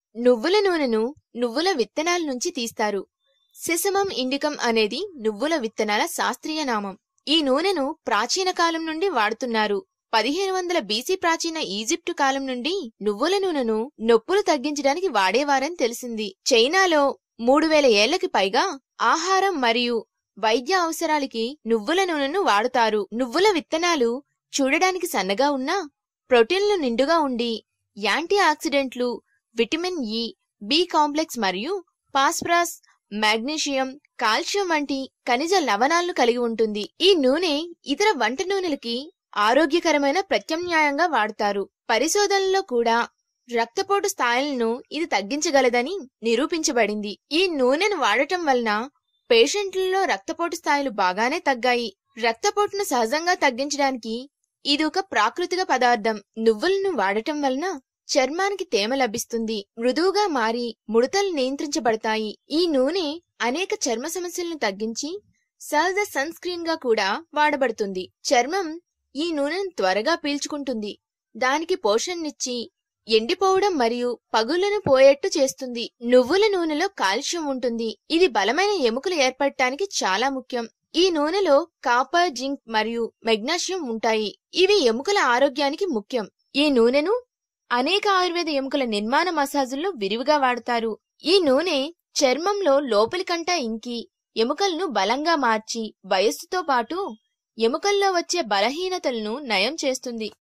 నువ్వుల నూనెను నువ్వుల విత్తనాల నుంచి తీస్తారు సెసమం ఇండికం అనేది నువ్వుల విత్తనాల శాస్త్రీయ నామం ఈ నూనెను ప్రాచీన కాలం నుండి వాడుతున్నారు పదిహేను వందల బీసీ ప్రాచీన ఈజిప్టు కాలం నుండి నువ్వుల నూనెను నొప్పులు తగ్గించడానికి వాడేవారని తెలిసింది చైనాలో మూడు వేల ఏళ్లకి పైగా ఆహారం మరియు వైద్య అవసరాలకి నువ్వుల నూనెను వాడుతారు నువ్వుల విత్తనాలు చూడడానికి సన్నగా ఉన్నా ప్రోటీన్లు నిండుగా ఉండి యాంటీ ఆక్సిడెంట్లు విటమిన్ ఇ బి కాంప్లెక్స్ మరియు పాస్పరస్ మాగ్నీషియం కాల్షియం వంటి ఖనిజ లవణాలను కలిగి ఉంటుంది ఈ నూనె ఇతర వంట నూనెలకి ఆరోగ్యకరమైన ప్రత్యామ్నాయంగా వాడతారు పరిశోధనలో కూడా రక్తపోటు స్థాయిలను ఇది తగ్గించగలదని నిరూపించబడింది ఈ నూనెను వాడటం వలన పేషెంట్లలో రక్తపోటు స్థాయిలు బాగానే తగ్గాయి రక్తపోటును సహజంగా తగ్గించడానికి ఇది ఒక ప్రాకృతిక పదార్థం నువ్వులను వాడటం వలన చర్మానికి తేమ లభిస్తుంది మృదువుగా మారి ముడతలు నియంత్రించబడతాయి ఈ నూనె అనేక చర్మ సమస్యలను తగ్గించి సహజ సన్ స్క్రీన్ గా కూడా వాడబడుతుంది చర్మం ఈ నూనెను త్వరగా పీల్చుకుంటుంది దానికి పోషణనిచ్చి ఎండిపోవడం మరియు పగుళ్లను పోయేట్టు చేస్తుంది నువ్వుల నూనెలో కాల్షియం ఉంటుంది ఇది బలమైన ఎముకలు ఏర్పడటానికి చాలా ముఖ్యం ఈ నూనెలో కాపర్ జింక్ మరియు మెగ్నీషియం ఉంటాయి ఇవి ఎముకల ఆరోగ్యానికి ముఖ్యం ఈ నూనెను అనేక ఆయుర్వేద ఎముకల నిర్మాణ మసాజుల్లో విరివిగా వాడతారు ఈ నూనె చర్మంలో లోపలికంటా ఇంకి ఎముకలను బలంగా మార్చి వయస్సుతో పాటు ఎముకల్లో వచ్చే బలహీనతలను నయం చేస్తుంది